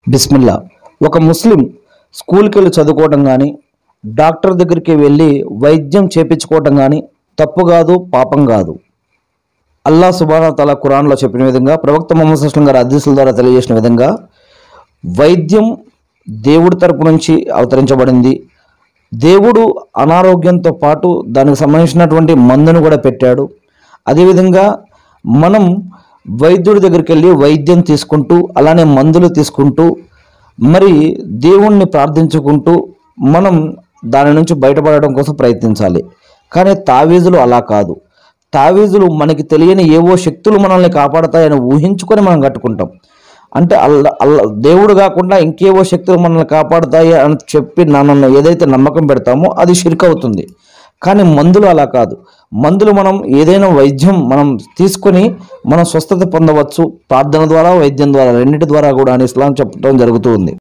బిస్మిల్లా ఒక ముస్లిం స్కూల్కి వెళ్ళి చదువుకోవటం కానీ డాక్టర్ దగ్గరికి వెళ్ళి వైద్యం చేపించుకోవటం కానీ తప్పు కాదు పాపం కాదు అల్లా సుబానా తల ఖురాన్లో చెప్పిన విధంగా ప్రవక్త మొహమ్మద్ సుస్లం గారి అధ్యక్షుల ద్వారా తెలియజేసిన విధంగా వైద్యం దేవుడి తరపు నుంచి అవతరించబడింది దేవుడు అనారోగ్యంతో పాటు దానికి సంబంధించినటువంటి మందును కూడా పెట్టాడు అదేవిధంగా మనం వైద్యుడి దగ్గరికి వెళ్ళి వైద్యం తీసుకుంటూ అలానే మందులు తీసుకుంటూ మరి దేవుణ్ణి ప్రార్థించుకుంటూ మనం దాని నుంచి బయటపడడం కోసం ప్రయత్నించాలి కానీ తావీజులు అలా కాదు తావీజులు మనకి తెలియని ఏవో శక్తులు మనల్ని కాపాడతాయని ఊహించుకొని మనం కట్టుకుంటాం అంటే అల్ల అల్ల దేవుడు కాకుండా ఇంకేవో శక్తులు మనల్ని కాపాడుతాయి అని చెప్పి నన్ను ఏదైతే నమ్మకం పెడతామో అది షిర్క్ అవుతుంది కానీ మందులు అలా కాదు మందులు మనం ఏదైనా వైద్యం మనం తీసుకొని మనం స్వస్థత పొందవచ్చు ప్రార్థన ద్వారా వైద్యం ద్వారా రెండింటి ద్వారా కూడా అని ఇస్లాం చెప్పడం జరుగుతూ ఉంది